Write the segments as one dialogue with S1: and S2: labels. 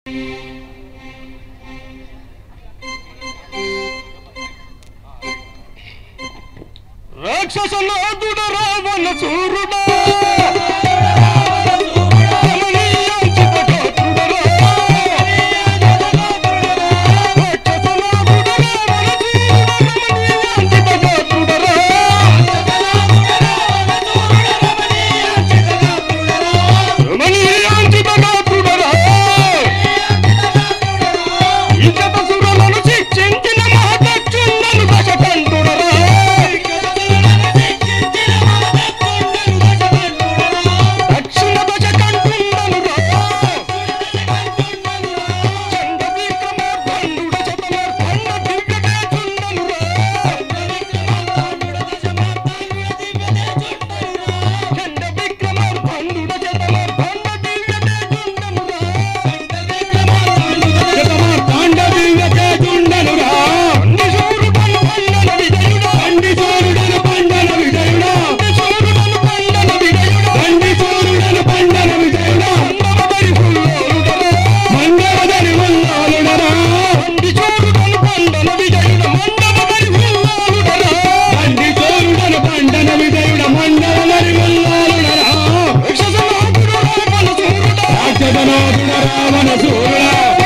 S1: శతమార్తాండ దివ్య తేజుండనురా.
S2: అండి సూరుడను పండన విజయుడా
S1: దండి సూర్యుడను పండన విజయుడా.
S2: అండి సూరుడను పండన విజయుడా
S1: దండి సూర్యుడను పండన విజయుడా.
S2: అందమదరి ఫుల్లోరుడరా
S1: మంగళదని వల్లాలుడరా.
S2: అండి సూరుడను పండన విజయుడా మందమదరి ఫుల్లోరుడరా
S1: దండి సూర్యుడను పండన విజయుడ మంగళదని వల్లాలుడరా.
S2: రాక్షసనాథుడు రావణ సూరుడా
S1: రాక్షసనాథుడ రావణ సూరుడా.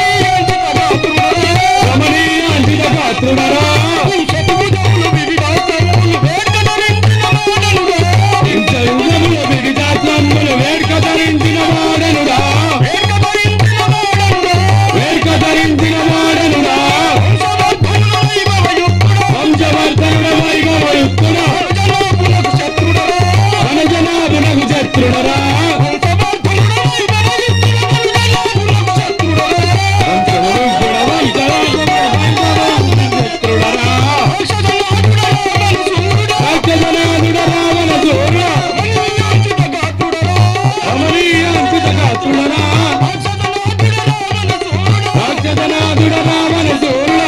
S1: రమణీయాంచిత గాత్రుడరా. ఇంచయుగముల వివిధాత్మములు వేడుక ధరించిన వాడనుడా. వేడుక ధరించిన వాడనుడా. వంశవర్ధనుడ వైభవయుక్తుడా. ధనజనాభునకు శత్రుడరా. వంశవరుద్ధుడ వంశరాజుడ వైభవయుక్తుడ శత్రుడరా. రాక్షసనాథుడ రావణ సూరుడా. రమణీయాంచిత గాత్రుడరా. రాక్షసనాథుడ రావణ సూరుడా.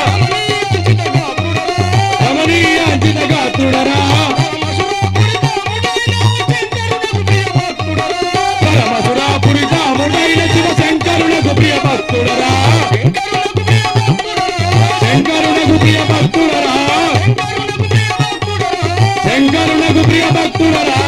S1: రమణీయాంచిత గాత్రుడరా. పరమసురాపురితాముడైన శివశంకరునకు ప్రియ భక్తుడరా. శంకరునకు ప్రియ భక్తుడరా. శంకరునకు ప్రియ భక్తుడరా.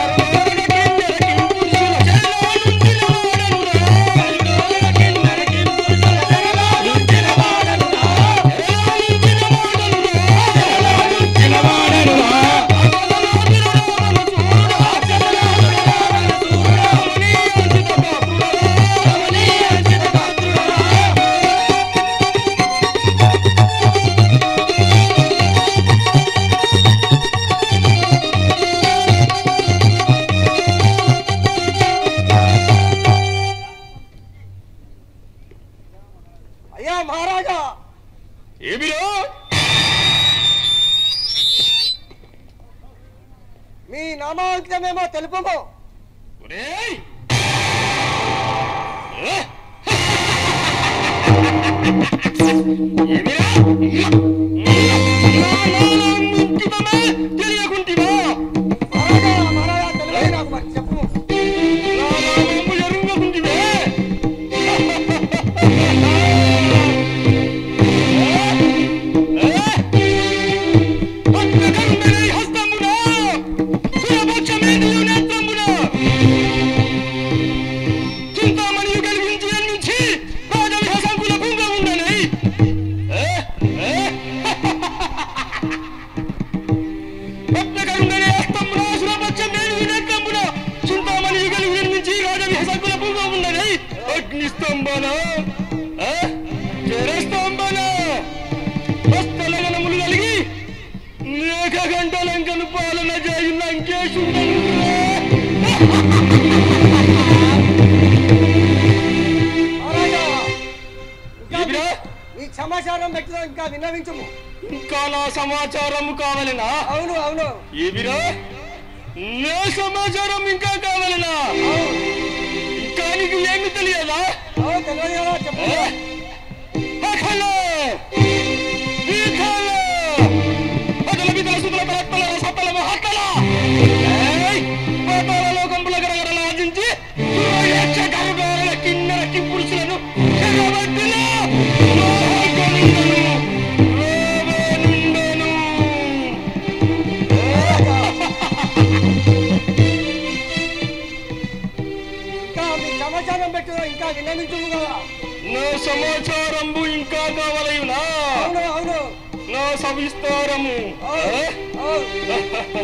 S1: చిన్నవాడనురా.
S3: అయ్యా మహారాజా
S2: ఏమిరో
S3: మీ నామాంకితమేమో తెలుపము
S2: ఒరేయ్! ఏ? ఏమిరా? నా నామాంకితమే తెలియకుంటివా?
S3: మహారాజా మహారాజా తెలియదు నాకు మరి చెప్పము
S2: నా నామము ఎరుగకుంటివే? ఏ? పద్మకరుండని హస్తమున, సురభక్షమేంద్రియ నేత్రమున, చింతామణియు కలిగించి జన్మించి రాజవిహ సంకుల పుంగ ఉండని ఏ? ఏ? పద్మకరుండని హస్తమున, సురభక్షమేంద్రియ నేత్రమున, చింతామణియు కలిగి జన్మించి రాజవిహ సంకుల పుంగ ఉండని అగ్నిస్తంభన ఏ? జరస్తంభన హస్తలగనములు కలిగి లేఖ గంటలంకను పాలన చేయి లంకేశుండను
S3: మహారాజా ఇంకా
S2: ఏమిరా?
S3: మీ సమాచారం పెట్టిన ఇంకా విన్నవించము
S2: ఇంకా నా సమాచారము కావాలనా
S3: అవును అవును
S2: ఏమిరా నా సమాచారం ఇంకా కావాలనా ఇంకా నీకు ఏమి తెలియదా
S3: అవును తెలియదు కదా చెప్పు
S2: ఏ? అఖల! విఖల! అఖల విఖల సుతల పరత్పల రసపల మహత్తల! ఏయ్! పాతాళ లోకంబుల గరగరల ఆర్జించి, యక్ష గరుడారుల కిన్నెర కింపురుషులను శరవ నా సమాచారంబు ఇంకా కావలయునా
S3: అవును అవును
S2: నా సవిస్తారము
S3: అవును అవును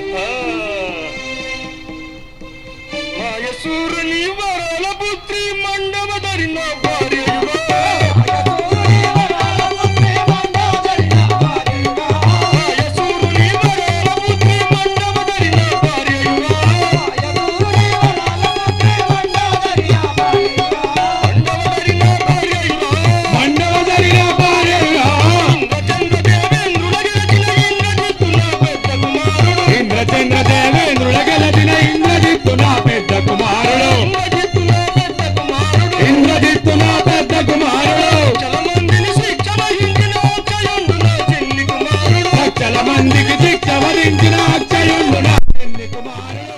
S2: మాయసూరుని వరాల పుత్రి మండవ ధరిన భార్యయుగా మాయసూరుని వరాల పుత్రి మండవ ధరిన భార్యయుగా మండవ ధరిన భార్యయుగా
S1: మండవ జరిగిన భార్యగా
S2: ఇంద్రచంద్ర దేవేంద్రుల గెలిచిన ఇంద్రజిత్తు నా పెద్ద కుమారుడు
S1: ఇంద్రచంద్ర దేవేంద్రుల గెలచిన ఇంద్రజిత్తు నా పెద్ద కుమారుడు
S2: ఇంద్రజిత్తు నా పెద్ద కుమారుడు
S1: ఇంద్రజిత్తు నా పెద్ద కుమారుడు
S2: చలమందిని శిక్ష వహించిన అక్షయుండు నా చెల్లి కుమారుడు
S1: లక్షల మందికి శిక్ష వరించిన అక్షయుడు నా చెల్లి కుమారుడు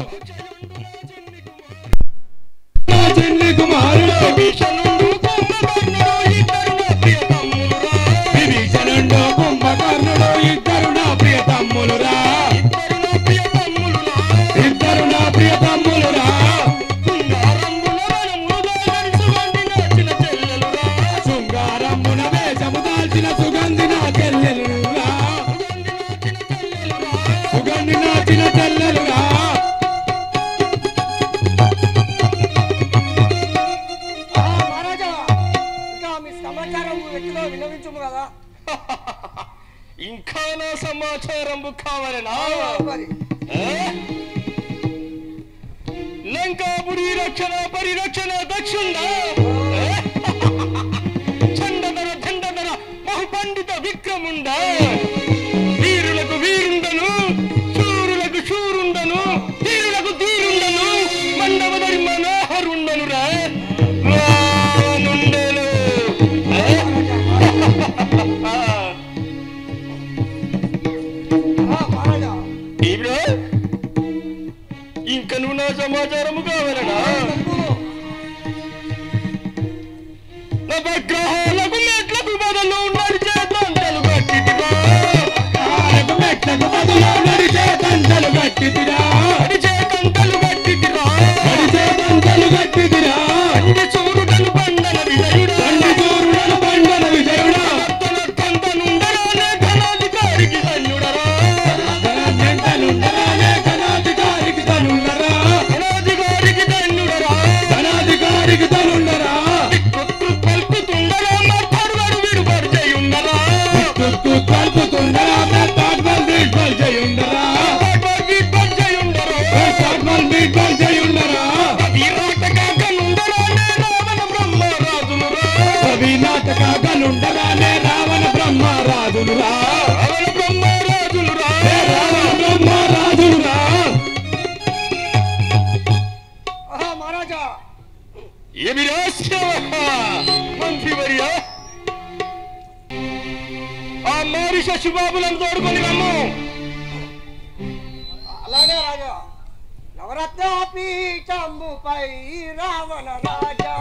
S1: నా చెల్లి కుమారుడు
S2: భీషణుండు కుంభకర్ణుడు ఇద్దరు నా ప్రియ తమ్ములురా
S1: విభీషణుడు కుంభకర్ణుడు ఇద్దరు నా ప్రియ తమ్ములురా
S2: ఇద్దరు నా ప్రియ తమ్ములురా
S1: ఇద్దరు నా ప్రియ తమ్ములురా
S2: కుంగారంబుల వనములు దాల్చుకొని నాచిన చెల్లెలురా
S1: శృంగారమ్మున వేషము దాల్చిన సుగంధి నా చెల్లెలురా సుగంధి నాచిన చెల్లెలురా
S3: మహారాజా ఇంకా మీ సమాచారం వ్యక్తిలో విన్నవించుము కదా
S2: ఇంకా నా సమాచారంబు కావాలనా
S3: మరి
S2: లంకాపురి రక్షణ పరిరక్షణ దక్షుండ చండధర దండధర బహుపండిత విక్రముండ వీరులకు వీరుండను శూరులకు శూరుండను ధీరులకు ధీరుండను మండవదరి మనోహరుండను రా రానుండెను. ఆ?
S3: ఆ, మహారాజా
S2: ఇప్పుడు ఇంక నువ్వు నా సమాచారము కావాలనా
S3: తెలుగు
S2: నవగ్రహాలకు మెట్లకు బదులు నడిచే దండలు కట్టిదిరా
S1: కాలకు మెట్లకు బదులు నడిచే దండలు గట్టిదిరా
S2: నడిచే దండలు కట్టిదిరా
S1: నడిచే దండలు గట్టిదిరా
S2: తండ్రి చూరుడను బండన విజయుడా
S1: తండ్రి చూరుడను బండల విజయుడా
S2: తన కందనుండరానే ధనాధికారికి ధన్యుడరా
S1: ధనాధికారులుండరానే ధనాధికారికి తనుండరా
S2: ధనాధికారికి ధన్యుడరా
S1: ధనాధికారికి తనుండరా
S2: పుత్రు పలుకుతుండరా మట్టరువడు విడుబడి చేయుండరా
S1: తుత్తు కల్పుతుండరా తాట్మల్ బీట్మల్ చేయుండరా
S2: విడుబడి చేయుండరా
S1: తాట్మల్ బీట్మల్ చేయుండరా
S2: వీరాటకాకనుండరానే రావణ బ్రహ్మరాజునురా
S1: కవి నాటక గనుండరానే రావణ బ్రహ్మ రాజునురా
S2: రావణ బ్రహ్మరాజునురా
S1: ఏ రావణ బ్రహ్మ రాజునురా
S3: ఆహా మహారాజా
S2: ఏమి రాష్ట్రవహ మంత్రివర్య ఆ మారి శశిబాబులను తోడుకొని రమ్ము
S3: అలాగే రాజా నవరత్న పీఠంబుపై రావణ రాజా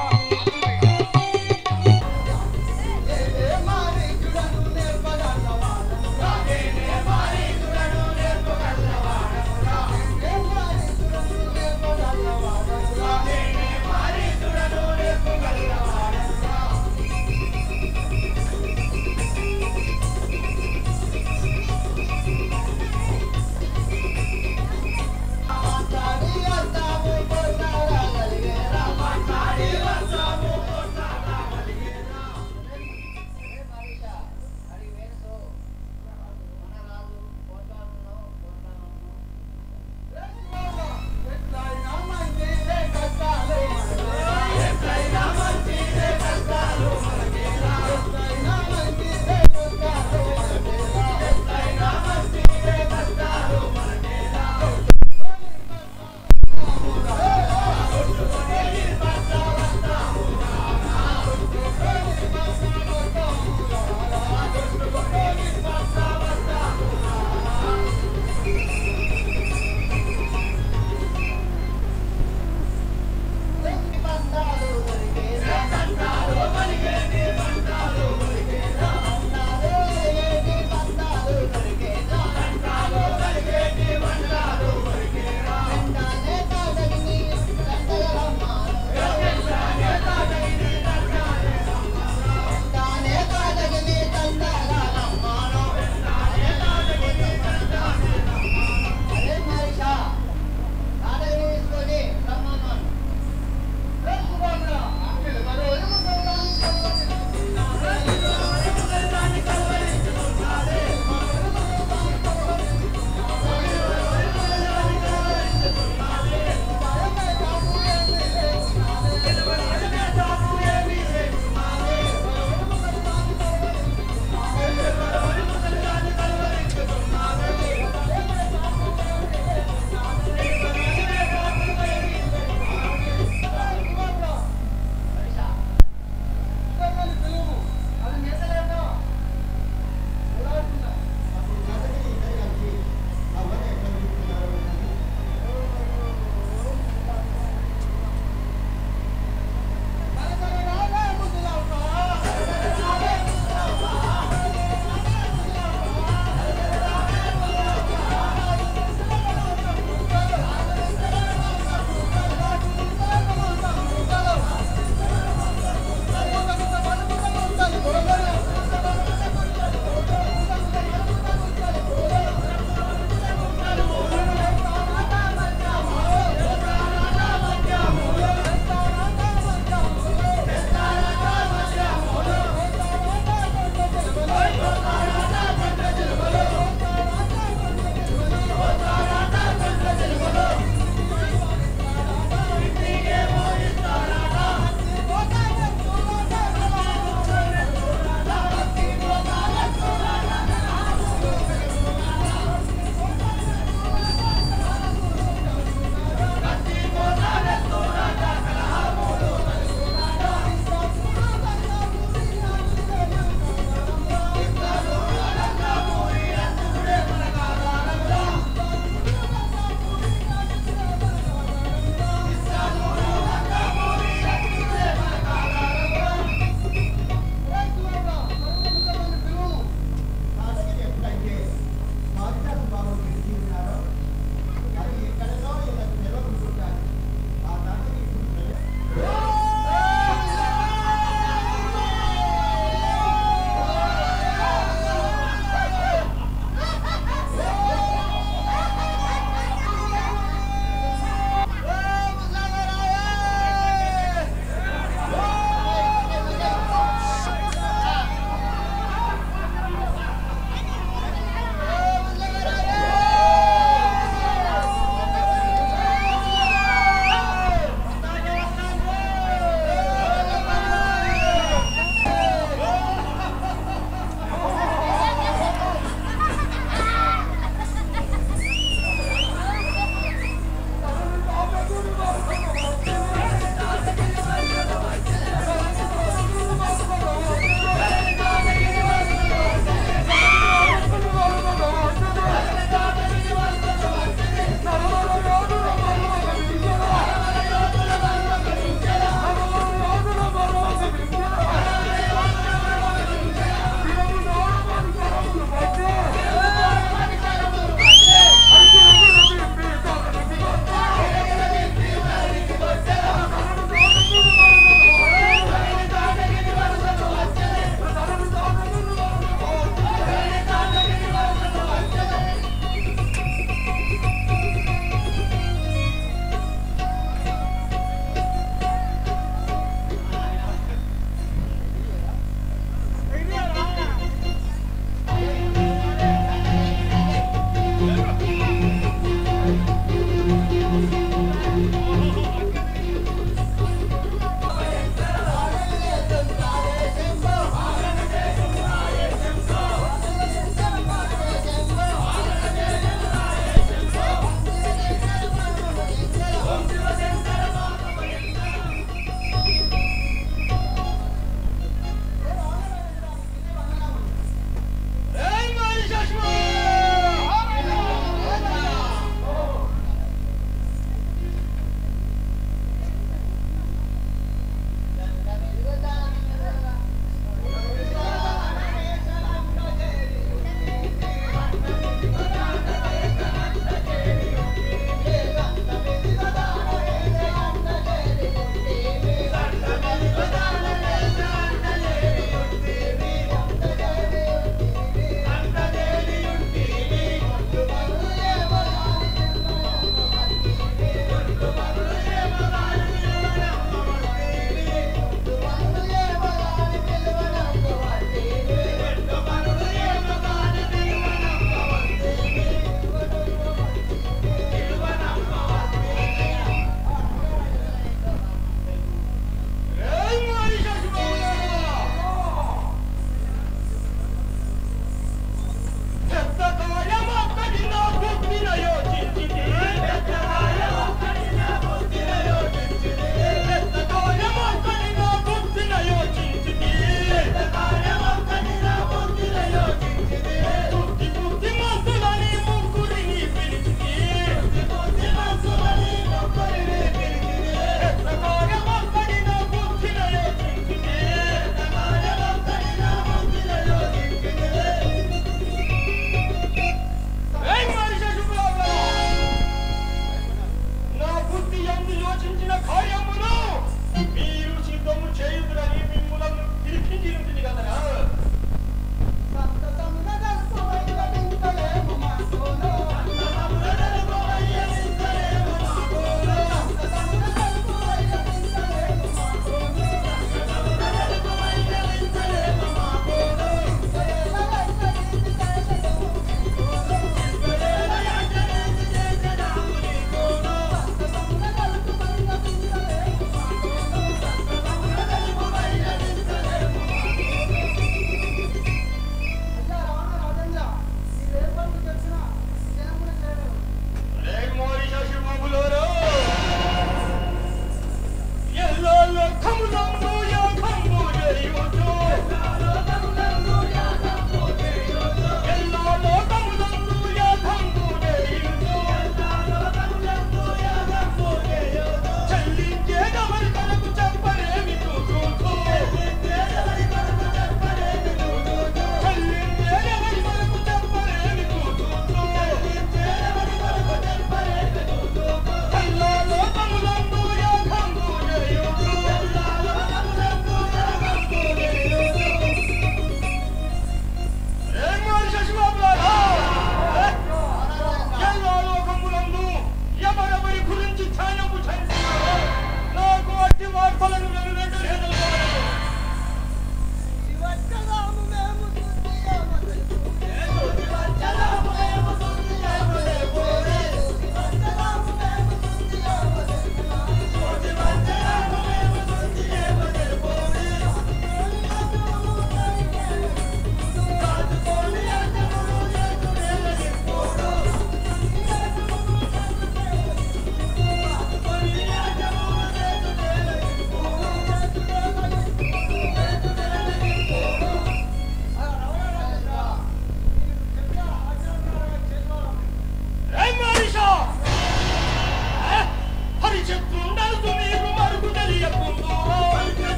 S4: Maria,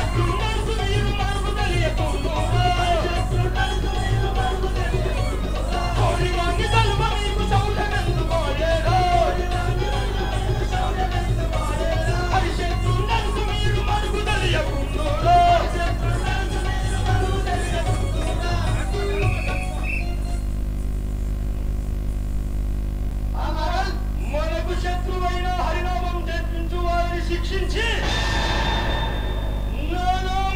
S2: మనకు శత్రువైన హరినామం తెప్పించు వారిని శిక్షించి నానా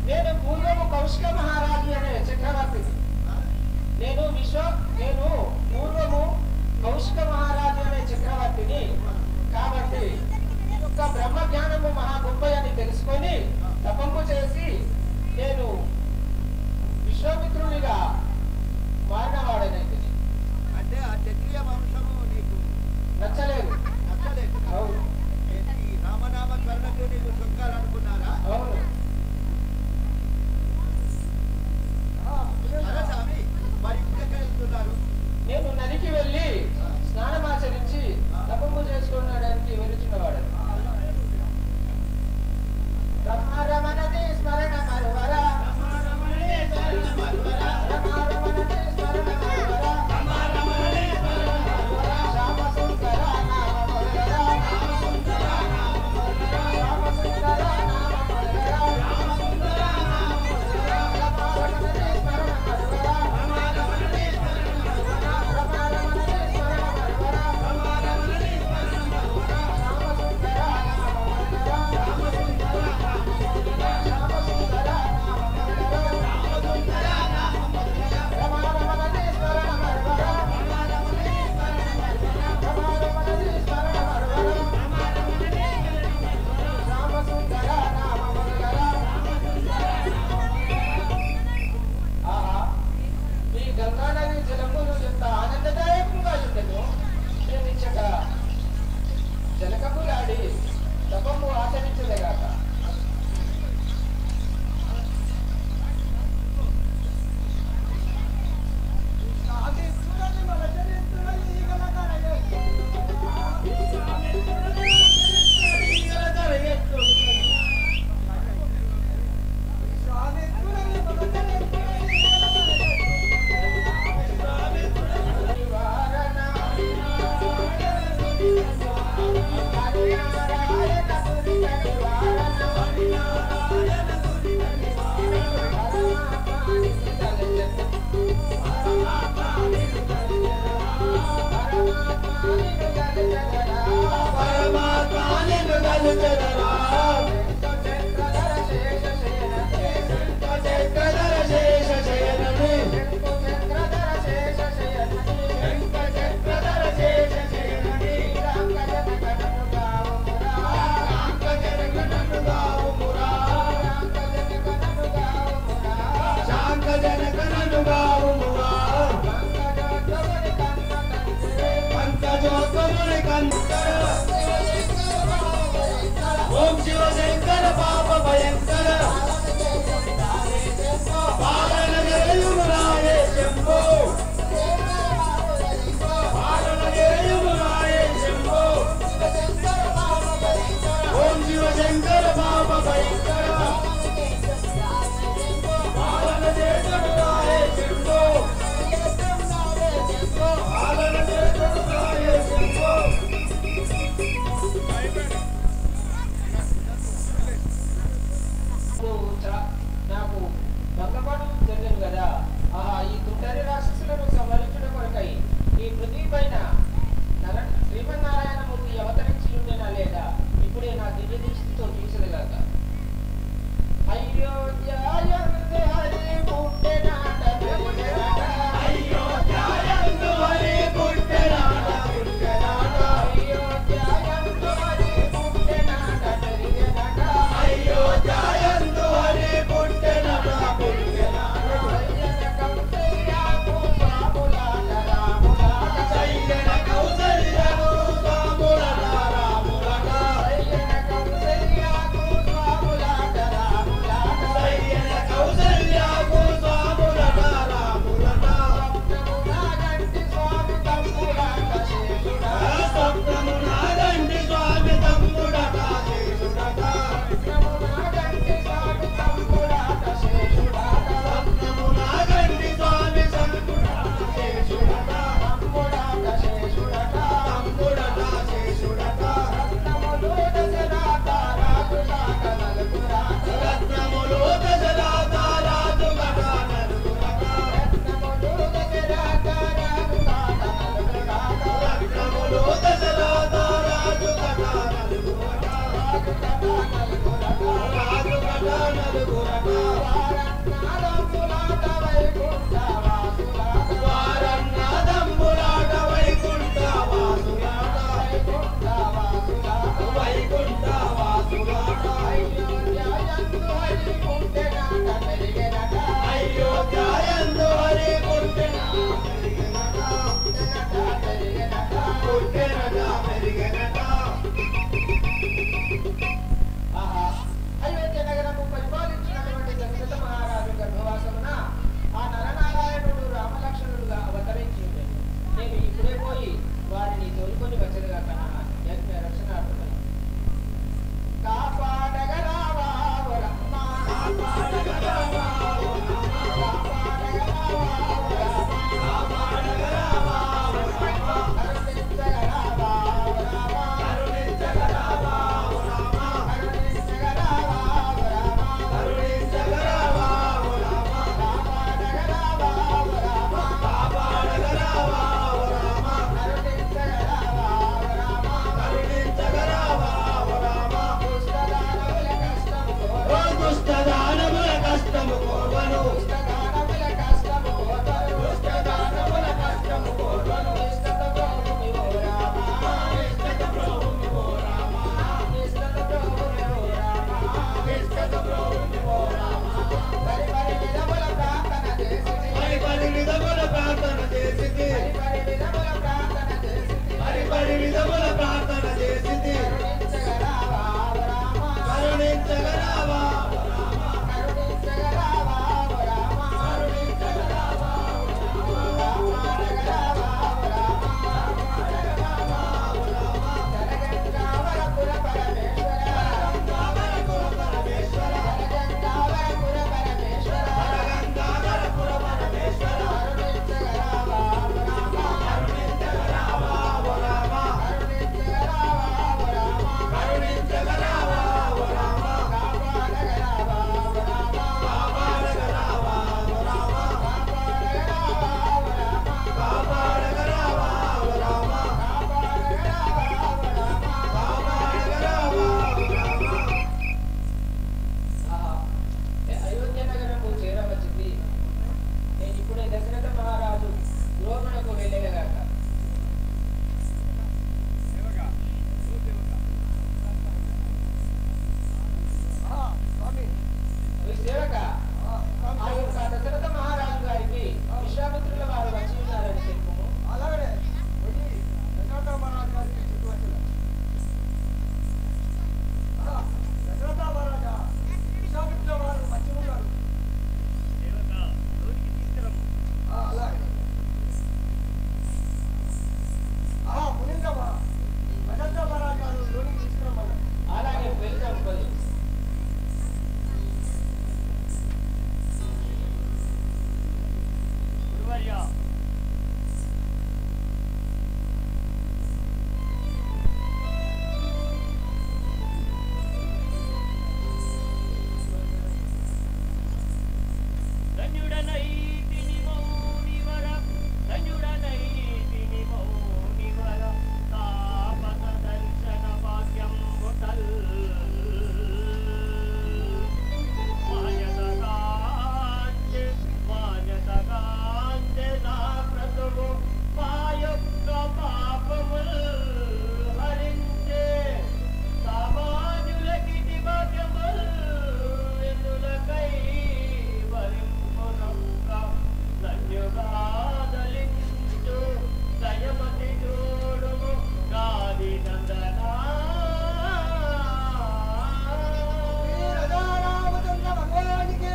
S4: నేను పూర్వము కౌశిక మహారాజు అనే చక్రవర్తిని నేను విశ్వ నేను పూర్వము కౌశిక మహారాజు అనే చక్రవర్తిని కాబట్టి యొక్క బ్రహ్మ జ్ఞానము మహా గొప్ప అని తెలుసుకొని తపంపు చేసి నేను విశ్వామిత్రునిగా మారినవాడనైతే
S5: అంటే ఆ క్షత్రియ వంశము నీకు
S4: నచ్చలేదు
S5: నచ్చలేదు
S4: అవును
S5: ఈ రామనామ స్మరణకు నీకు సొక్కాలనుకున్నారా
S4: అవును
S5: సరే స్వామి మరి ఇప్పుడు ఎక్కడ వెళ్తున్నారు
S4: నేను నదికి వెళ్ళి స్నానమాచరించి తపము చేసుకోవడానికి వెళుతున్నవాడు రమారమణది స్మరణ మరువరా రమారమణది స్మరణ మరువరా శ్యామ సుందర నామ మరువరా శ్యామ సుందర నామ మరువరా రమారమణది స్మరణ మరువరా ఆహా ఈ గంగానది జలములు ఎంత ఆనందదాయకంగా ఉండెను నేను ఇచ్చట జలకములాడి తపము ఆచరించలేగాక
S1: ఓం శివశంకర పాప భయంకర పాలన జయమురాయే శంభో పాలన జయమురాయే శంభో ఓం శివశంకర పాప భయంకర పాలన జయమురాయే శంభో పాలన జయమురాయే శంభో
S4: ఇప్పుడు చ- నాకు భంగపాటు జరిగింది కదా ఆహా ఈ తుంటరి రాక్షసులను సంహరించుట కొరకై ఈ పృథ్వీ పైన నర శ్రీమన్నారాయణమూర్తి అవతరించి ఉండేనా లేదా ఇప్పుడే నా దివ్య దృష్టితో చూసలేగాక అయోధ్యాయందు హరి పుట్టెనాట పుట్టెనాట.
S1: అయోధ్యాయందు హరి పుట్టెనాట పుట్టెనాట.
S4: అయోధ్యాయందు హరి పుట్టెనాట పెరిగెనాట.
S1: అయోధ్యాయందు హరి పుట్టెనాట పుట్టెనాట.
S4: అయ్యన కౌసల్యాకు స్వాములాట రాములాట.
S1: సయ్యన కౌసల్యను సాములట రాములట.
S4: అయ్యన కౌసల్యాకు స్వాములాట రాములాట.
S1: సయ్యన కౌసల్యకు సాములట రాములట.
S4: స్వప్నము నాగంటి స్వామి తమ్ముడాట శేషుడాట.
S1: సప్తము నాగంటి స్వామి తమ్ముడట శేషుడట.
S4: స్వప్నము నాగంటి స్వామి తమ్ముడాట శేషుడాట.
S1: తమ్ముడాట శేషుడట.
S4: తమ్ముడాట శేషుడాట.
S1: తమ్ముడు దశరథ రాజులాట నలుగురాట.
S4: రత్నములు దశరథ రాజుగట నలుగురట.
S1: రత్నములు దశరథ రాజులాట నలుగురాట.
S4: రత్నములు దశరథ రాజుగట నలుగురట.
S1: రాజులాట నలుగురాట.
S4: రాజుగట నలుగురట. సేవక ఆ యొక్క దశరథ మహారాజు గారికి విశ్వామిత్రుల వారు వచ్చి ఉన్నారని తెలుపుము
S3: అలాగే పోయి దశరథ మహారాజు గారికి చుట్టువచ్చును. ఆ, దశరథ మహారాజా విశ్వామిత్రుల వారు వచ్చి ఉన్నారు ఆ, అలాగే ఆ, మునిందమ్మా దశరథ మహారాజు గారు లోనికి తీసుకురమ్మన్నారు
S4: అలాగే వెళ్దాం పది
S3: శ్రీ రాజారామచంద్ర భగవానికి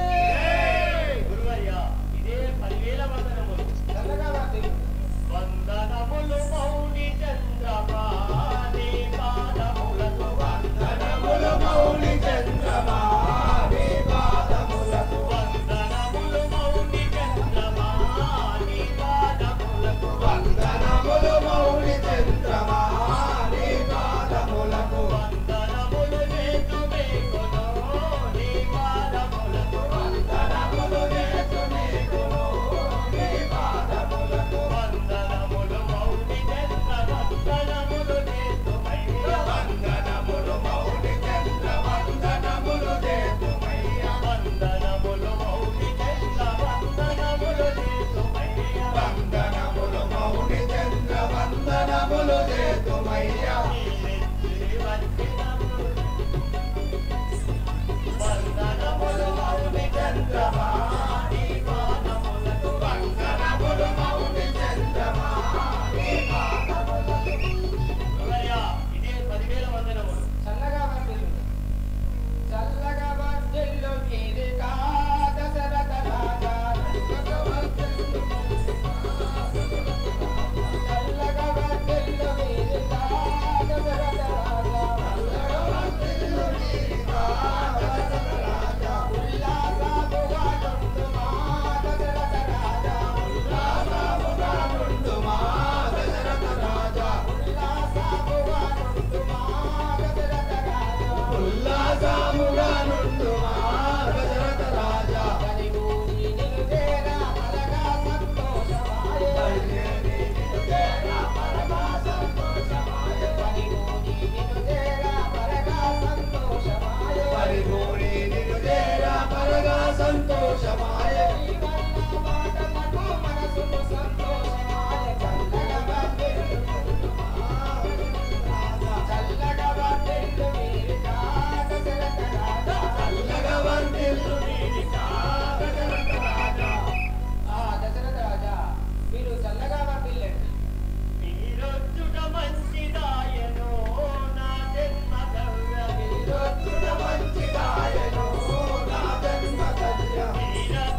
S4: చల్లగా వారి
S2: వందనములు మౌని చంద్రమా నీ పాదములకు వందనములు మౌని చంద్రమా నీ పాదములకు వందనములు మౌని చంద్రమా నీ పాదములకు వందనములు మౌని చంద్రమా నీ పాదములకు వందనములు నేతు మేకును నీ పాదములకు వందనములు నేతు మేకును నీ పాదములకు వందనములు మౌని చంద్ర వందనములు నేతు మయ్య వందనములు మౌని చంద్ర వందనములు నేతు మయ్య వందనములు మౌని చంద్ర వందనములు నేతు మయ్య వందనములు మౌని చంద్ర వందనములు నేతు మయ్య వందనములు మౌని చంద్రమా నీ పాదములకు వందనములు మౌని చంద్రమా నీ పాదములకు ఇదే పదివేల వందనములు
S4: చల్లగా వర్ధిల్లు చల్లగా వర్ధిల్లు మీది కా దశరథ రాజా చల్లగా వర్ధిల్లు మీది కా దశరథ రాజా ఉల్లాసముగా నుండు మా దశరథ రాజా ఉల్లాసముగా నుండు మా దశరథ రాజా కలిగూడి నిన్ను చేరా పరగా సంతోషమాయే కలిగూడి నిన్ను చేరా పరగా సంతోషమాయే శ్రీవల్ల మాటలకు మనసుకు సంతోషమాయే చల్లగా వర్ధిల్లు మీరు కా దశరథ రాజా ఆ దశరథ రాజా మీరు చల్లగా వర్ధిల్లండి
S2: మీరొచ్చుట మంచిదాయను నా జన్మ ధవ్య మీరొచ్చుట మంచిదాయను నా జన్మ ధవ్య మీర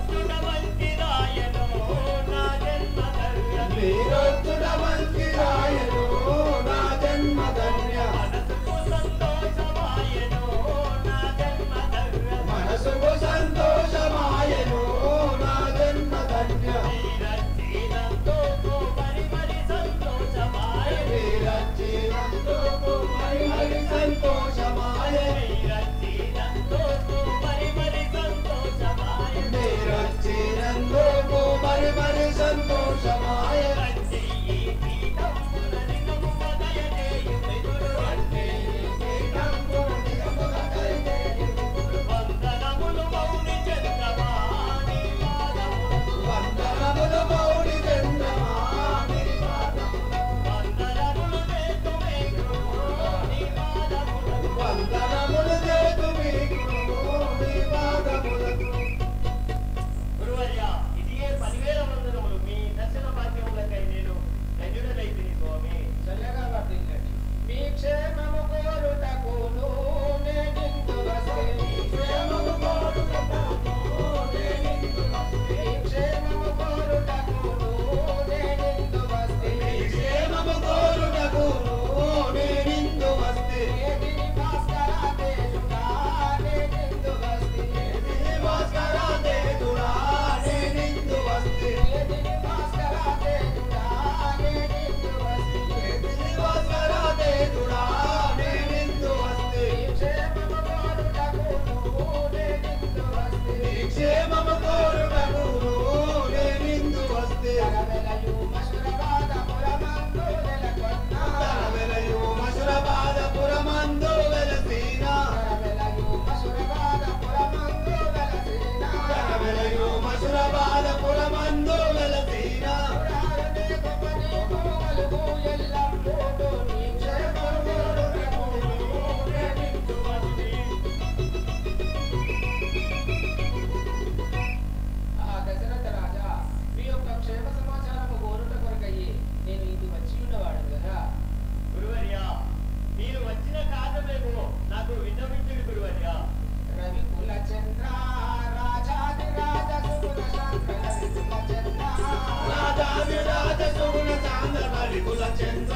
S2: చంద్ర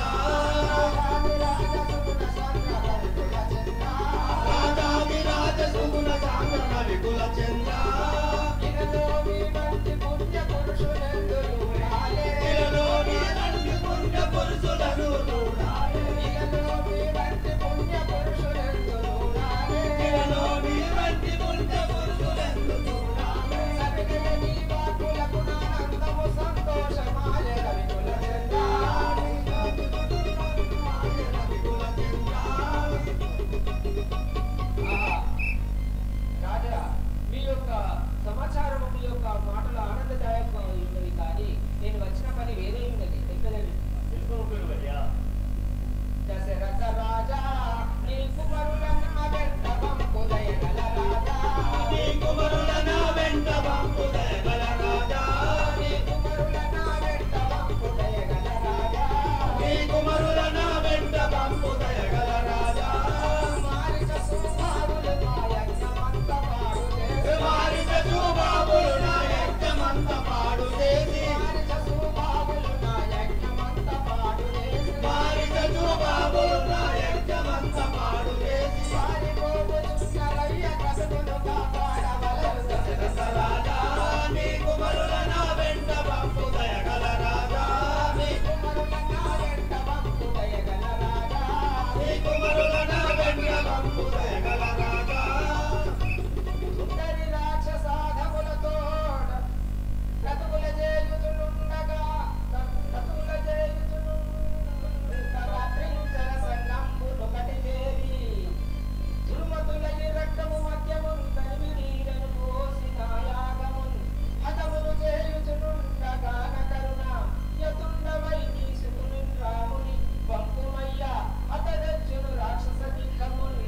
S4: రాజాదిరాజ సుగుణ సాంద్ర
S2: రాజాదిరాజ సుగుణ సాంద్ర వికుల చంద్ర
S4: ఇలలోని వంటి పుణ్య పురుషులెందరూ రాలే
S2: ఇలలోని నంది పుణ్య పురుషులను చూడాలి
S4: ఇలలోని వంటి పుణ్య పురుషులెందరూ రాలే
S2: ఇలలోని నంది పుణ్య పురుషులను చూడాలి
S4: సవినయ నీ వాక్కులకు నానందము సంతోషమాయ రవికుల చంద్రాణి.
S2: వికుల చంద్ర
S4: ఆహా. రాజా మీ యొక్క సమాచారం మీ యొక్క మాటలు ఆనందదాయకంగా ఉన్నది కానీ నేను వచ్చిన పని వేరే ఉన్నది ఎక్కడది దశరథ రాజా నీ కుమారులన్న వెంట పంపుదయగల రాజా
S2: నీ కుమరులన వెంట పంపుదయగల రాజా
S4: నీ కుమారులన్న వెంట పంపుదయగల రాజా
S2: నీ కుమరులన వెంట పంపుదయగల రాజా
S4: మారిక సుభావులు మాయజ్ఞమంత పాడు చేసి
S2: మారిన చూబాబులు నా యజ్ఞమంత పాడు చేసి
S4: మారిక సుభావులు నా యజ్ఞమంత పాడు చేసి
S2: మారిన చూబాబులు నా యజ్ఞమంత పాడు చేసి
S4: పారిపోవచ్చున్నరయ్య కసుగును కాపాడవలెను దశరథ
S2: రాజా నీ కుమరులన వెంట పంపుదయగల రాజా
S4: నీ కుమారులన్న వెంట పంపుదయగల రాజా
S2: నీ కుమరులన వెంట పంపుదయగల రాజా
S4: సుందరి రాక్షసాధములతోడ క్రతువుల చేయుచునుండగా క్రతువుల చేయుచునుండగా రాత్రించర సంగంబులొకటి చేరి దుర్మతులగి రక్తము మధ్యమున్ కలిమి నీరను పోసిన యాగమున్ హతములు చేయుచునుండగా కరుణ యతుండవై తీసుకుని రాముని పంపుమయ్య అతడచ్చును రాక్షస దిక్కమున్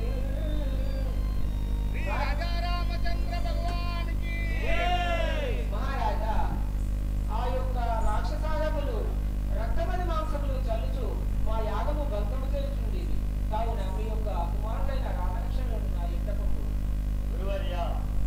S4: మహారాజా ఆ యొక్క రాక్షసాయములు రక్తమని మాంసములు చల్లుచు మా యాగము భంగము చేయుచుండేది కావున మీ యొక్క కుమారుడైన రామలక్ష్మణులను నా ఇంట పంపు
S2: గురువర్యా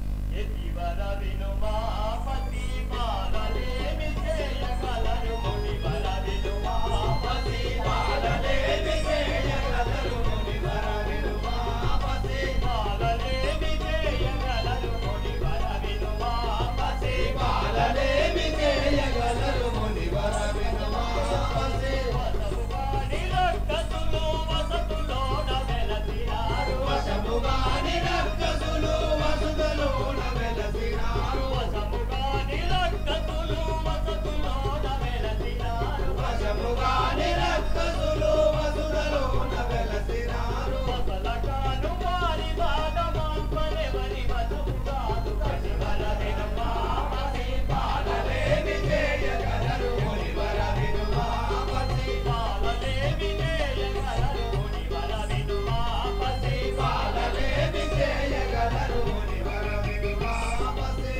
S2: యతివర వినుమా పతి పాలలేమి చేయగలరు మునివర వినుమా పతి పాలలేమి చేయగలరు మునివర వినుమా పతి పాలలేమి చేయగలరు మునివర వినుమా పతి పాలలేమి చేయగలరు మునివర వినుమా పతి వసముగాని రక్కసులు వసతులోన వెలసినారు వసముగాని రక్కసులు వసతులోన వెలసినారు వసముగాని రక్కసులు వసతులోన వెలసినారు వసముగాని రక్కసులు వసతులోన వెలసినారు వసలకాను వారి బాధమాంపలెవరి వసముగాను కసివర వినుమా పసి పాలలేమి చేయగలరు మునివర వినుమా పసి పాలలేమి చేయగలరు మునివర వినుమా పసి పాలలేమి చేయగలరు మునివర వినుమా పసి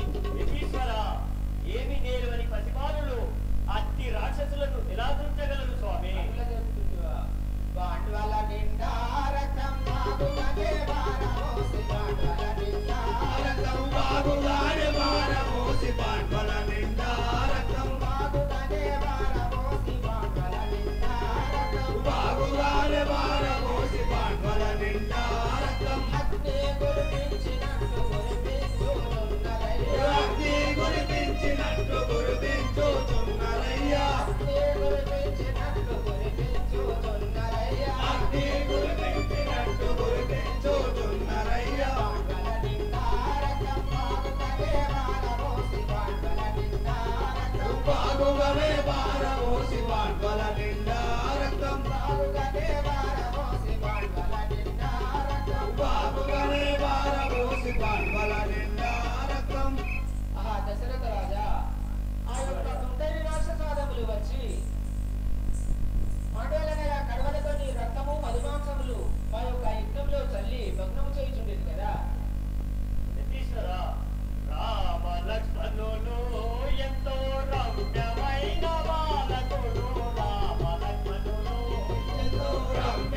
S2: ఈశ్వర ఏమి నేరువని పసిపాలులు అట్టి రాక్షసులను ఎలా తుంచగలరు స్వామి
S4: అట్లా చెప్తుంటివా? బాండ్వల నిండా రక్తం బాగుగనే వారమోసి బాండ్వల నిండా
S2: రక్తం బాగుగానే వారమోసి పాండ్వల నిండా రక్తం
S4: బాగుగనే వారమోసి బాండ్వల నిండా రక్తం
S2: బాగుగానే వారమోసి పాండ్వల నిండా రక్తం
S4: అగ్ని కురిపించినట్టు కురిపించుచున్నదయ్యా.
S2: అగ్ని కురిపించినట్టు కురిపించుచున్నరయ్యా
S4: అగ్ని కురిపించినట్టు కురిపించుచున్నదయ్యా.
S2: అగ్ని కురిపించినట్టు కురిపించుచున్నరయ్యా
S4: బాండ్వల నిండా రక్తం బాగుగనే వారమోసి బాండ్వల నిండా రక్తం
S2: బాగుగానే వారమోసి పాండ్వల నిండా రక్తం
S4: బాగుగనే వారమోసి బాండ్వల నిండా రక్తం
S2: బాగుగానే వారమోసి పాండ్వల నిండా రక్తం
S4: ఆహా దశరథ రాజా ఆ యొక్క సుందరి రాక్షసాదములు వచ్చి మాటలనగా కడవలతోని రక్తము మధుమాంసములు మా యొక్క యజ్ఞంలో చల్లి భగ్నము చేయుచుండేది కదా
S2: యతీశ్వర రామ లక్ష్మణులు ఎంతో రమ్యమైన బాలకుడు రామ లక్ష్మణులు ఎంతో రమ్య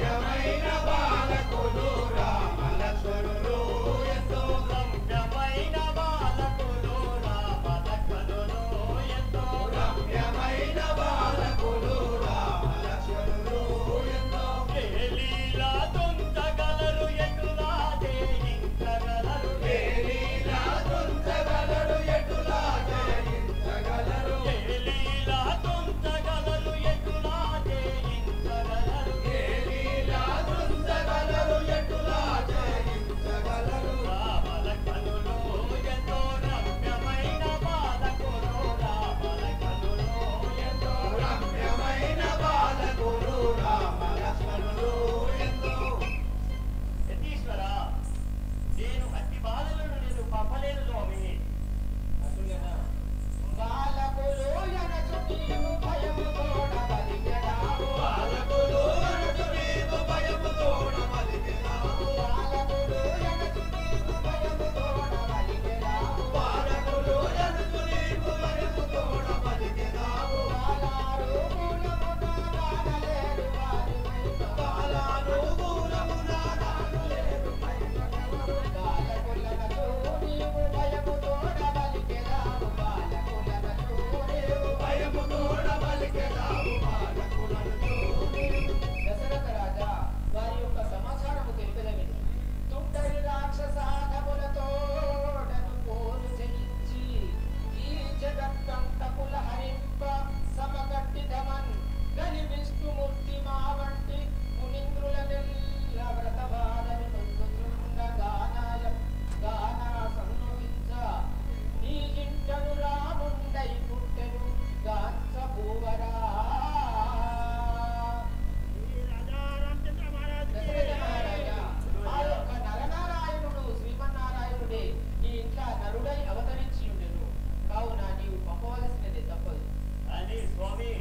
S4: పంపవలసినది తప్పదు
S2: అని స్వామి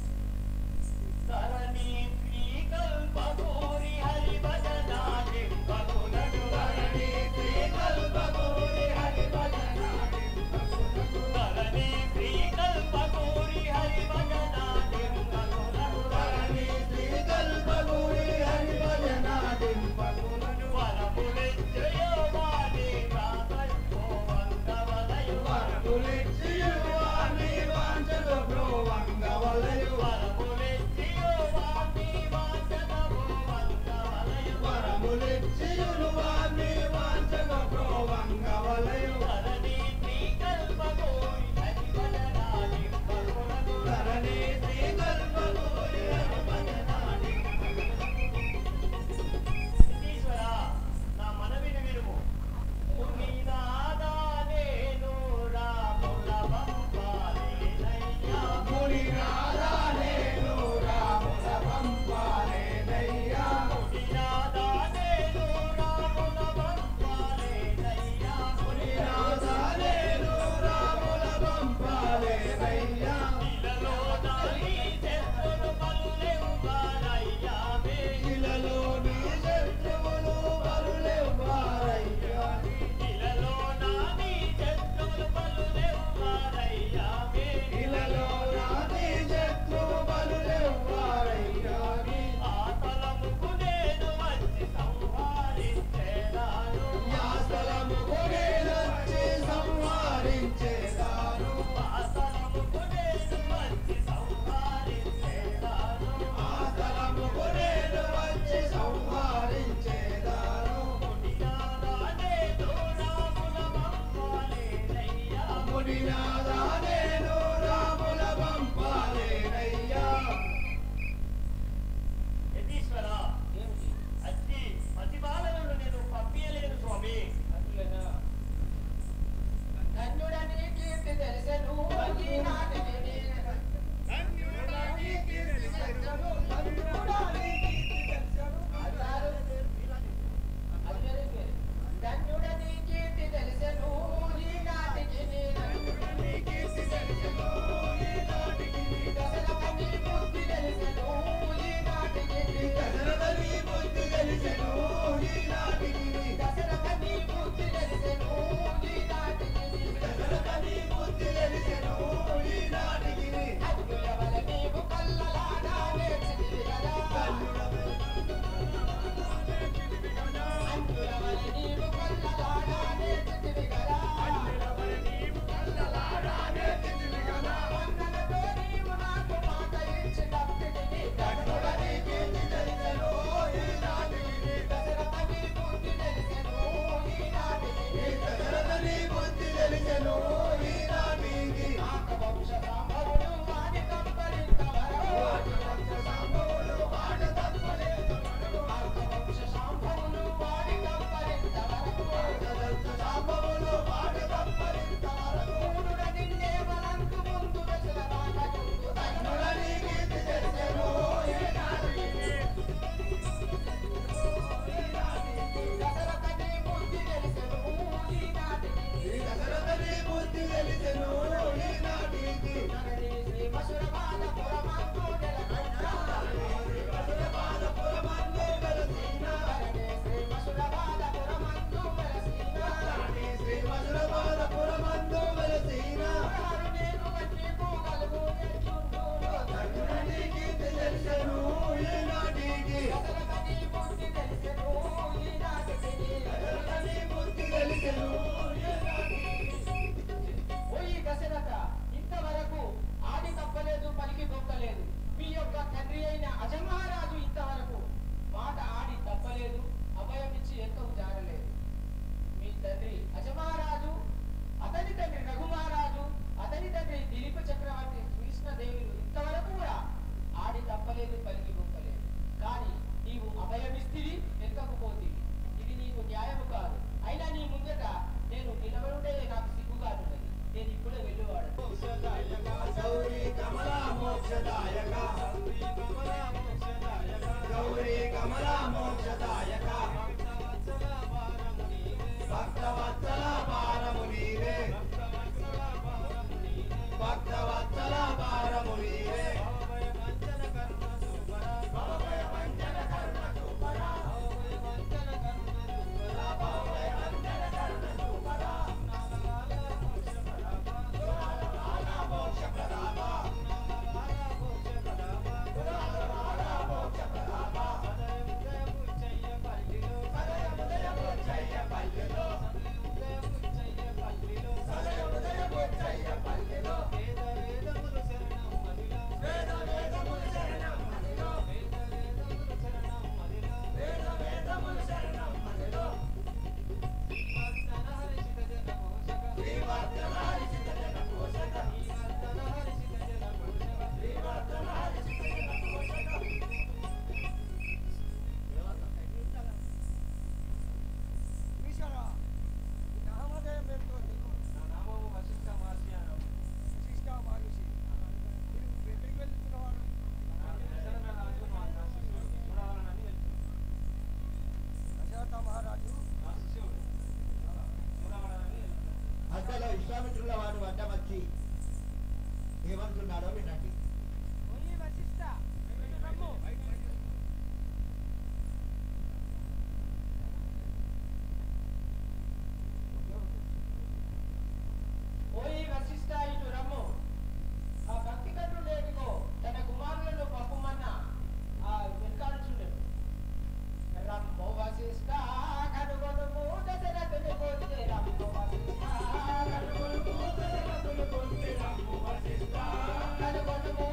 S2: తరణి శ్రీకల్పగోరి హరి భజనాని భగునడు తరణి శ్రీకల్పగోరి హరి భజనాని తరణి శ్రీకల్పగోరి హరి భజనాని భగునడు తరణి శ్రీకల్పగోరి హరి భజనాని భగునడు వరములిచ్చయోవాని రామయ్యో వంగవలయు వరములిచ్చయోవాని వాంచగ బ్రోవంగవలయు వరములిచ్చయోవాని వాంచగ బ్రోవంగవలయు వరములిచ్చయోవాని వాంచగ బ్రోవంగవలయు తరణి శ్రీకల్పగోరి హరి భజనాని భగునడు తరణి శ్రీకల్పగోరి హరి భజనాని ఈశ్వరా నా మనవిని వినుము మునినాదా నేను రాముల పంపాలేనయ్యా మునినాదా నేను రాముల పంపాలేనయ్యా మునినాదా నేను రాముల పంపాలేనయ్యా మునినాదా నేను రాముల పంపాలేనయ్యా ఇలలో నాని శత్రులు పలులెవ్వారయ్యా ఇలలో నీ శత్రువులు పలులెవ్వారయ్యా ఇలలో నాని శత్రువులు పలులెవ్వారయ్యా ఇలలో నాని శత్రువు పలులెవ్వారయ్యా ఆ తలముకు నేను వచ్చి సంహారించేదాను ఆ తలముకు నేను వచ్చి సంహారించేదాను ఆ తలముకు నేను వచ్చి సంహారించేదాను ఆ తలముకు నేను వచ్చి సంహారించేదాను మునినాదా నేను రాముల పంపాలేనయ్యా మునినాదా నేను రాముల పంపాలేనయ్యా యతీశ్వరా
S4: ఏమిటి
S2: అతి ప్రతిపాదనలు నేను పంపించలేను స్వామి
S4: అట్లనా ధన్యుడని కీర్తి తెలిసెను ఈనాటికి నేను అన్నారు అది వేరే పేరు. ధన్యుడని కీర్తి తెలిసెను ఈనాటికి నేను దశరథని బుద్ధి తెలిసెను ఈనాటికి దశరథని బుద్ధి తెలిసెను ఈనాటికి దశరథని బుద్ధి తెలిసెను ఈనాటికి అగ్నుల వలె నీవు కల్లలాగా నేర్చితివి కదా అగ్నుల వలె నీవు కల్లలాగా నేర్చితివి కదా వందనతో నీవు నాకు మాట ఇచ్చి తప్పితివి ధన్యుడని కీర్తి తెలిసెను ఈనాటికి దశరథని బుద్ధి తెలిసెను ఈనాటికి ఆకవంశ సాంబరుడు వాడి కంపరింతవరకు ఆకవంశ సాంబరుడు వాడి కంపరింతవరకు ఆకవంశ సాంబరుడు వాడి కంపరింతవరకు ఆకవంశ సాంబరుడు వాడి కంపరింతవరకు మూడుడ నిన్నే వనంతు ముందు దశల రాకయుందు ధన్యుడని కీర్తి తెలిసెను ఈనాటికి దశరథని బుద్ధి తెలిసెను ఈనాటికి నగరి శ్రీ మసురపాద పురమందు వెలసిన నగరి శ్రీ మసురపాద పురమందు వెలసిన హరు నేను వట్టి పూగలు ఎట్లుండును ధన్యుడని కీర్తి తెలిసెను దశరథని బుద్ధి తెలిసెను ఈనాటికి ఓ ఈ
S5: సభలో విశ్వామిత్రుల వారు వద్ద వచ్చి ఏమంటున్నాడో వినండి
S4: ఓయి వశిష్ఠ ఇటు రమ్ము ఆ భక్తి కట్టు లేటికో తన కుమారులను పంపమన్న ఆ వెనకాడుచుండెను రమ్మో వశిష్ఠ కనుగొనుము దశరథుని పోతే రమ్మో వశిష్ఠ కనుగొనుము దశరథుని పోతే రమ్మో వశిష్ఠ కనుగొనుము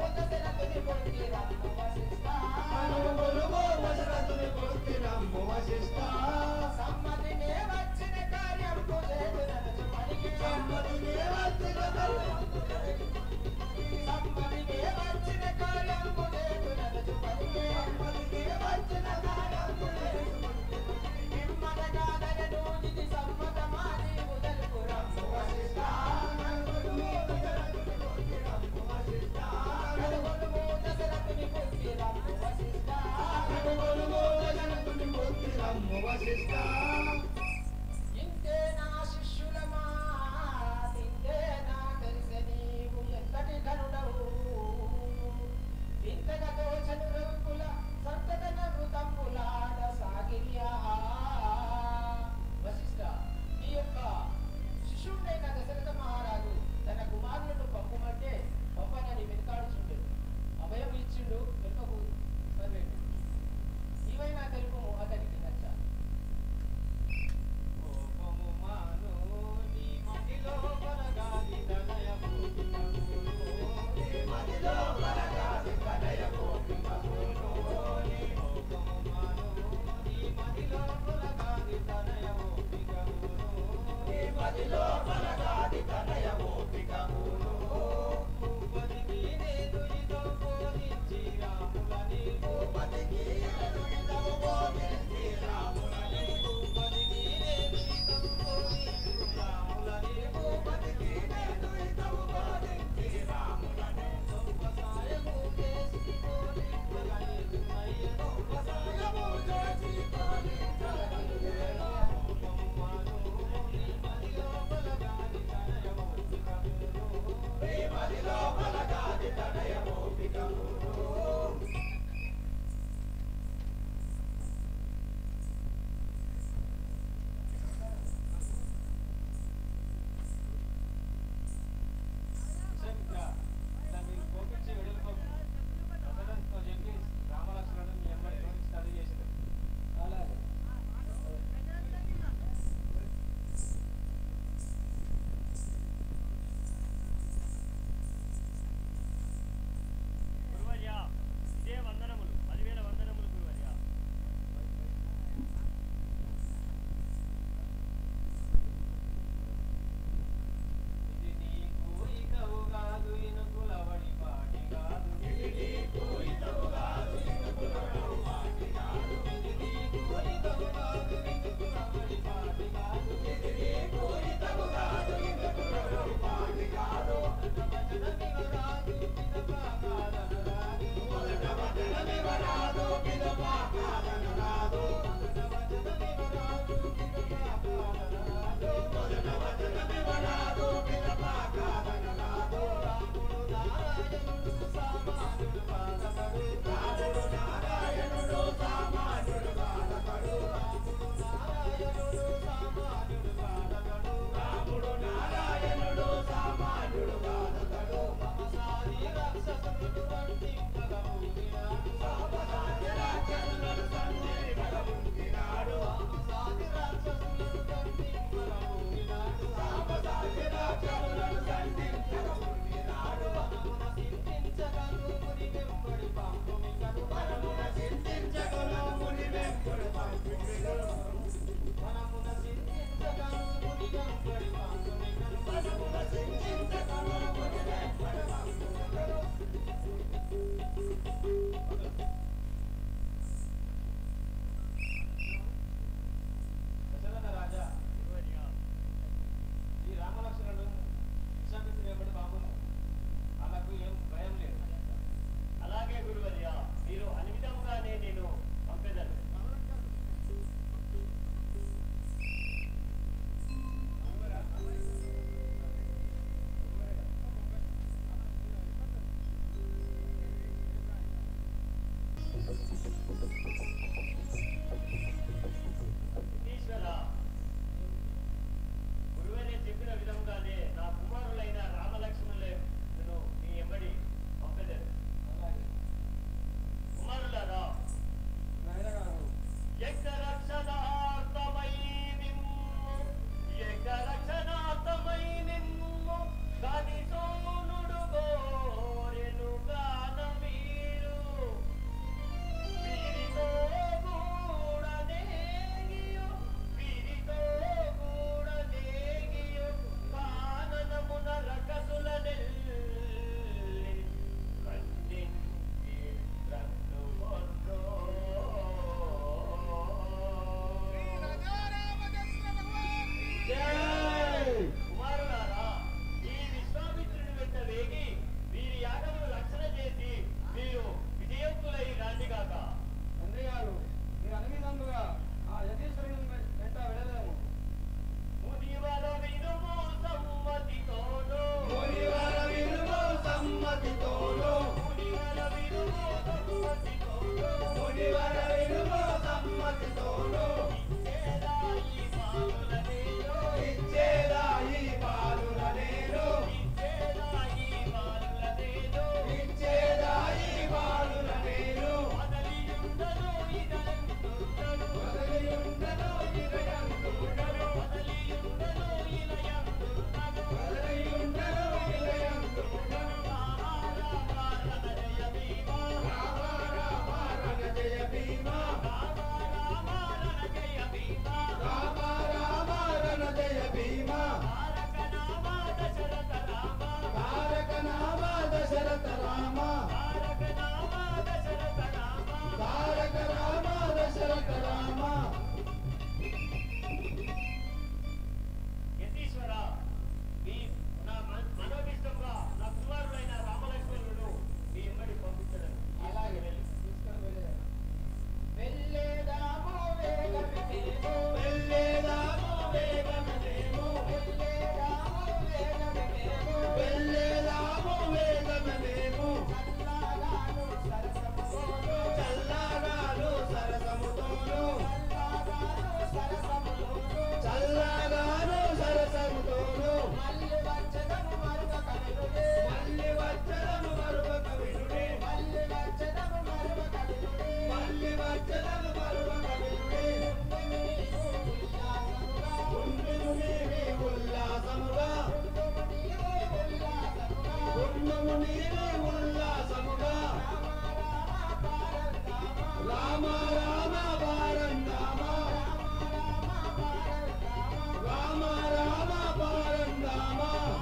S2: రామ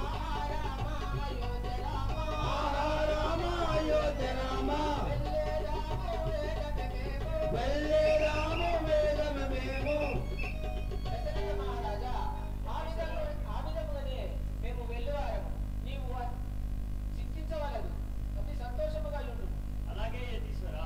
S2: రామ అయోధ్య రామ వెళ్ళే రామ వేగమ మేము
S4: దశరథ మహారాజా ఆ విధంగా ఆ విధముగానే మేము వెళ్ళేవారము నీవు వా- చింతించవలదు అతి సంతోషముగా ఉండు
S5: అలాగే యతీశ్వరా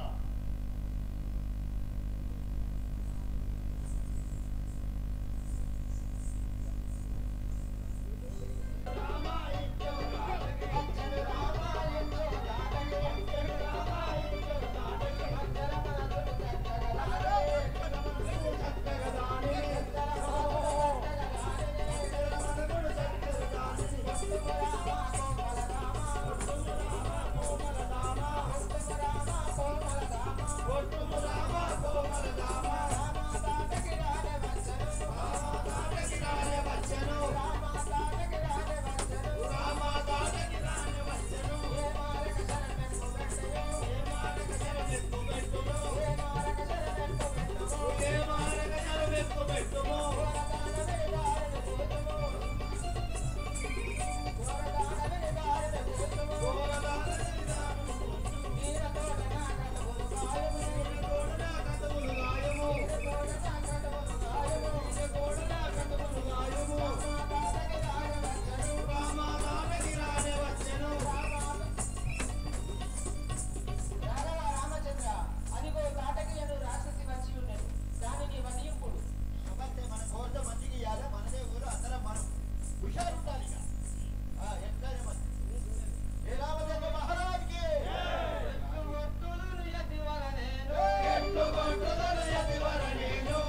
S4: రాఘవ రామచంద్ర అదిగో తాటకయ్యను రాక్షసి వచ్చి ఉన్నది దానిని వనీయుడు
S5: కాబట్టి మన కోరిక మంచిగా ఇవ్వాలి మనదే ఊరు అందరం మనం హుషారు ఉండాలి ఇక. ఆ, ఎట్లనే మంచి ఏ రామచంద్ర మహారాజ్కి
S2: ఎట్లు కొట్టుదలు ఎదివర నేను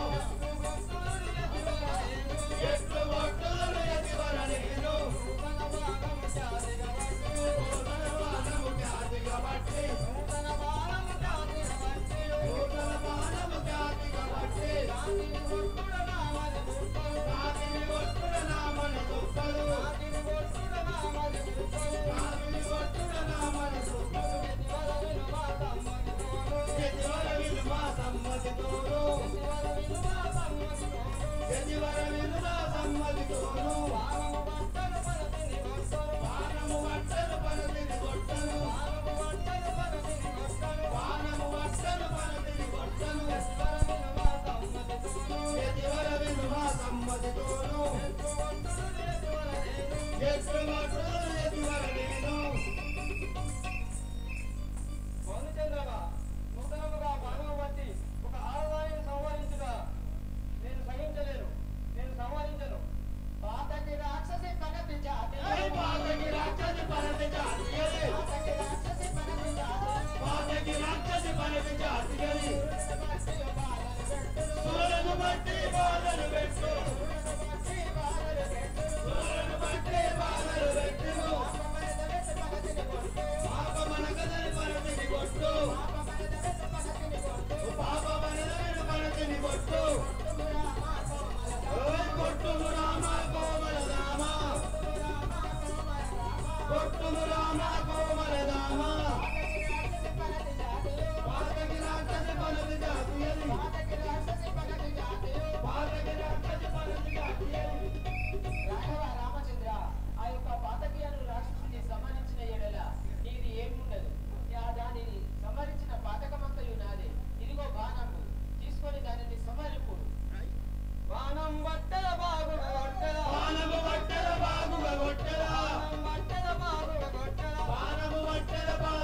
S2: ఎట్లు కొట్టుదలు ఎదివర నేను నూతనవానము ఖ్యాతిగా బట్టి నూతన బాణము ఖ్యాతిగా బట్టి రాతిని కొట్టుడ నామన దుఃఖలు రాతిని కొట్టుడ నామన దుఃఖలు ఎదివర విలుమ సమ్మతితోను ఎదివర విలుమ సమ్మతితోను బాణము బట్టలు పరతిని కొట్టను బాణము బట్టలు పరతిని కొట్టను ఎదివర విలుమ సమ్మతితోను ఎట్లు కొట్టుదలు ఎదివర నేను
S4: మౌనచంద్రగా నూతనముగా మానవ వంటి ఒక ఆడదానిని సంహరించుగా నేను సహించలేను నేను సంహరించను పాతకి రాక్షసి పగతి జాతి
S2: పాతకి రాక్షసి పరతి జాతియలి
S4: పాతకి రాక్షసి పగతి జాతి
S2: పాతకి రాక్షసి పరతి జాతియలి సూరను బట్టి బాధలు పెట్టు సూరను బట్టి బాధలు పెట్టు పాప మనకదని పరతిని కొట్టు పాప మనదని పరతిని కొట్టు ఓయ్ కొట్టుము రామ కోమల రామ కొట్టుము రామ కోమల రామ పాతకి రాక్షసి పరతి జాతియలి పాతకి రాక్షసి పరతి జాతియలి
S4: రాఘవ రామచంద్ర ఆ యొక్క పాతకీయను రాక్షసుని సంహరించిన ఎడల నీది ఏముండదు ఆ దానిని సంహరించిన పాతకమంతయు నాదే ఇదిగో బాణము తీసుకొని దానిని సంహరింపు బాణం బట్టల బాగున కొట్టల
S2: బాణము బట్టల బాగుగా కొట్టెలా
S4: బాణం బట్టల బాగున కొట్టల
S2: బాణము బట్టల బాగుగా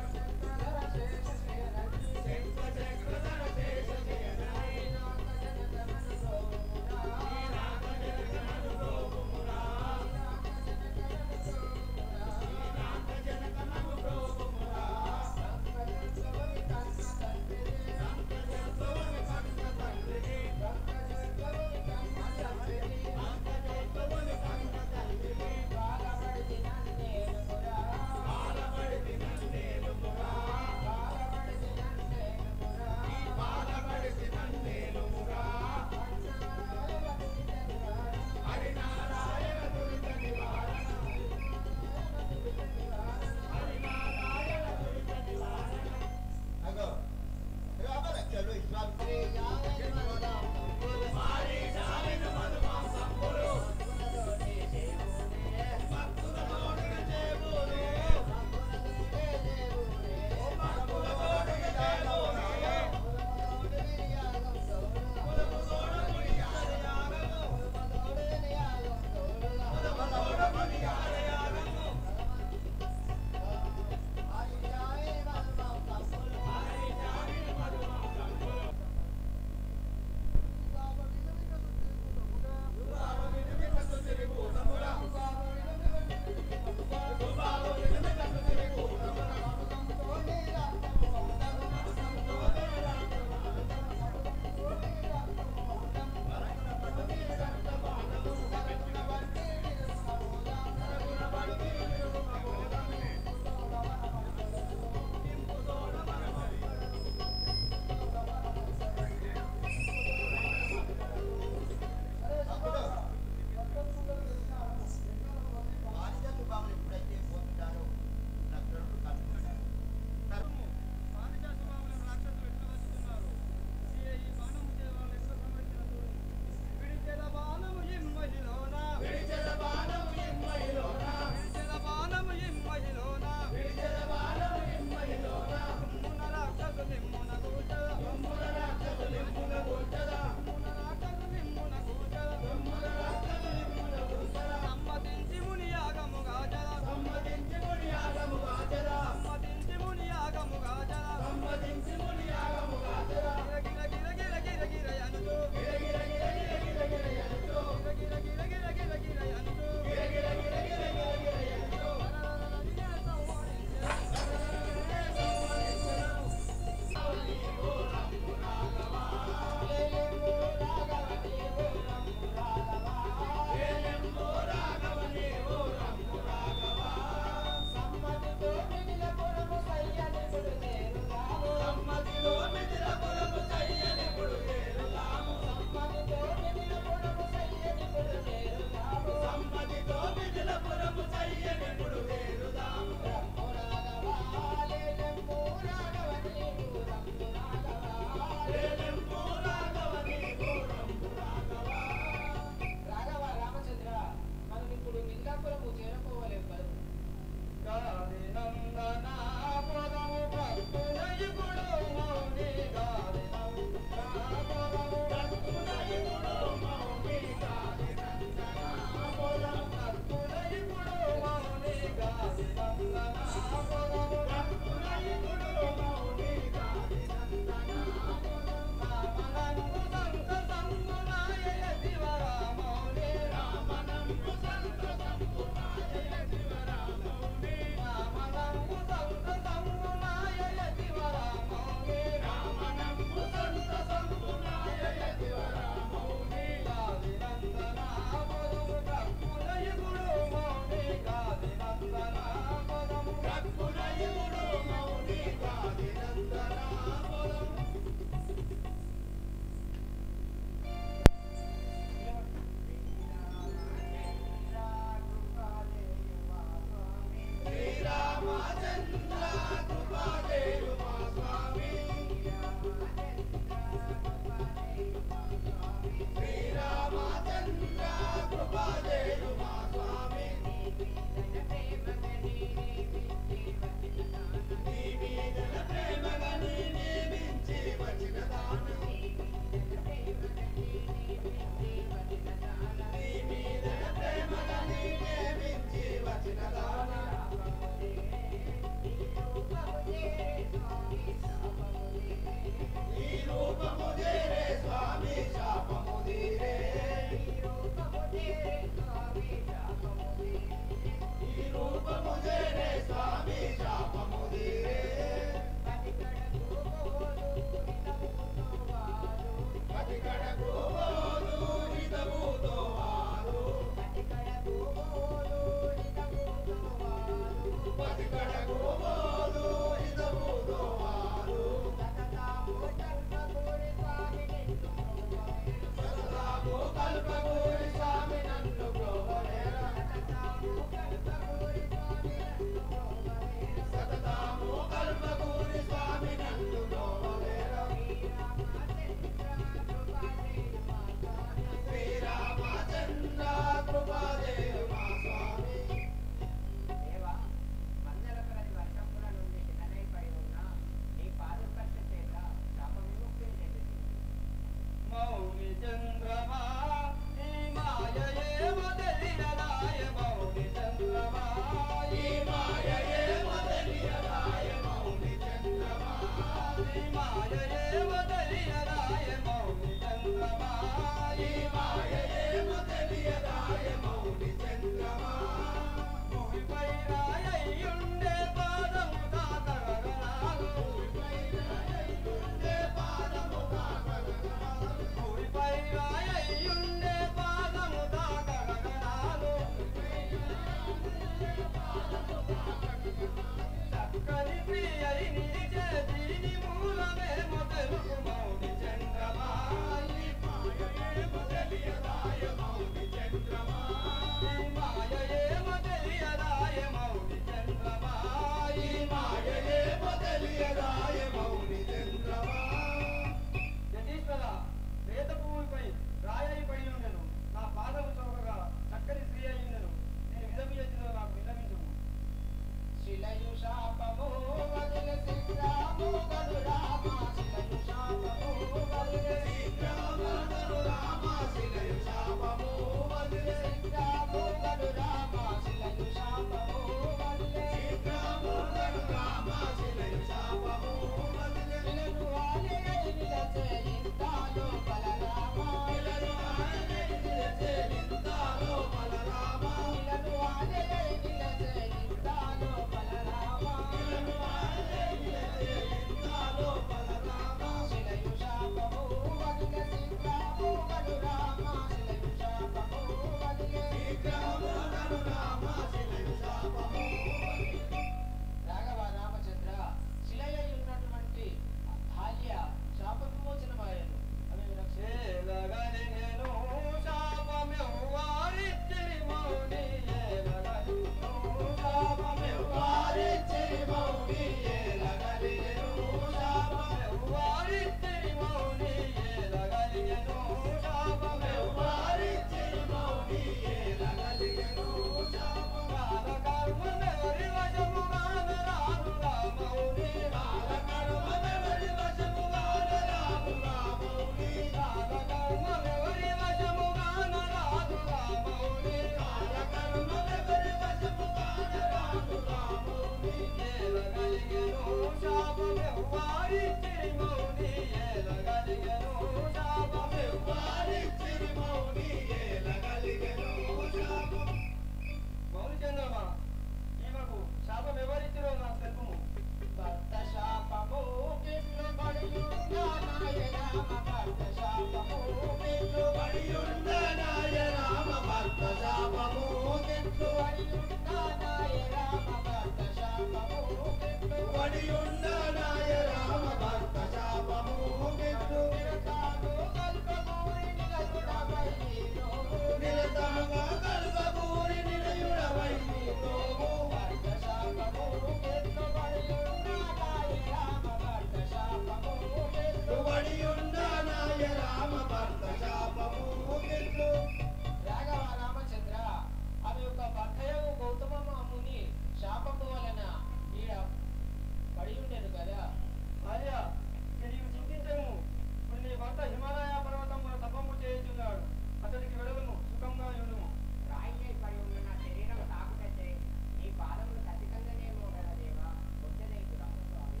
S3: ఎవ్వరిచ్చిరి మౌని ఏలగలిగెను శాపము ఎవ్వరిచ్చిరి మౌని ఏలగలిగెను శాపము మౌని చంద్రమా ఈమెకు శాపం ఎవరిచ్చిరో నాకు తెలుపుము
S4: భర్త శాపము కిట్లు పడియున్న నాయనామ భర్త శాపము కిట్లు
S3: పడియుండ నాయ రామ భర్త శాపము కిట్లు
S4: పడియున్న నాయనామ భర్త శాపము కిట్లు
S3: పడియుండ నాయ రామ భర్త శాపము కిట్లు
S4: నిరతాను కల్పమూరి నిలయుడవై నీలో
S3: నిరతముగా కల్పకూరి నిలయుడవై నీతోము
S4: భర్త శాపము కిట్లు పడియున్న నాయనామ భర్త శాపము కిట్లు
S3: పడియుండ నాయ రామ భర్త శాపము కిట్లు
S4: రాఘవ రామచంద్ర ఆమె యొక్క భర్తయగు గౌతమ ముని శాపము వలన ఈడ పడి ఉండేది కదా
S3: భార్య ఇక నీవు చింతించము ఇప్పుడు నీ భర్త హిమాలయ పర్వతమున తపము చేయుచున్నాడు అతడికి వెడలను సుఖంగా ఉండుము
S6: రాయి పడి ఉన్న నా శరీరం తాకుటైతే నీ పాదములు ఖచ్చితంగానేమో కదా దేవా వచ్చేదైతే స్వామి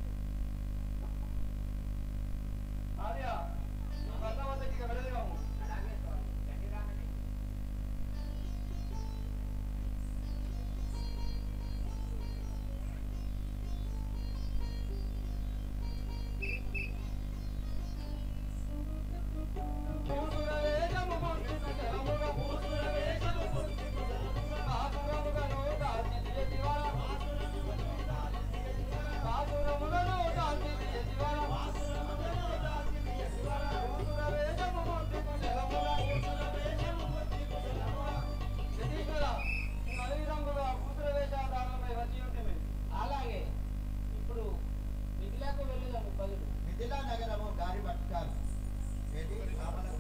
S3: భార్య నీ భర్త వద్దకి ఇక వెడలేము
S6: అలాగే స్వామి గట్టిగానే
S3: పూసుల వేషము పుట్టిన జలముగ పూసుల వేషము పుట్టిన జలముగ ఆసురముగను దాల్చితియ శివర ఆసురముగను దాల్చితియ శివర పూసుల వేషము పుట్టిన జలముగ పూసుల వేషము పుట్టిన జలముగ యతీశ్వర నలుగు రంగుల పూసుల వేషధారణపై వచ్చి ఉంటుంది
S4: అలాగే ఇప్పుడు మిథిలకు వెళ్ళుదాము బదులు
S5: మిథిలా నగరము దారి పట్టాలి ఏది రామనగరం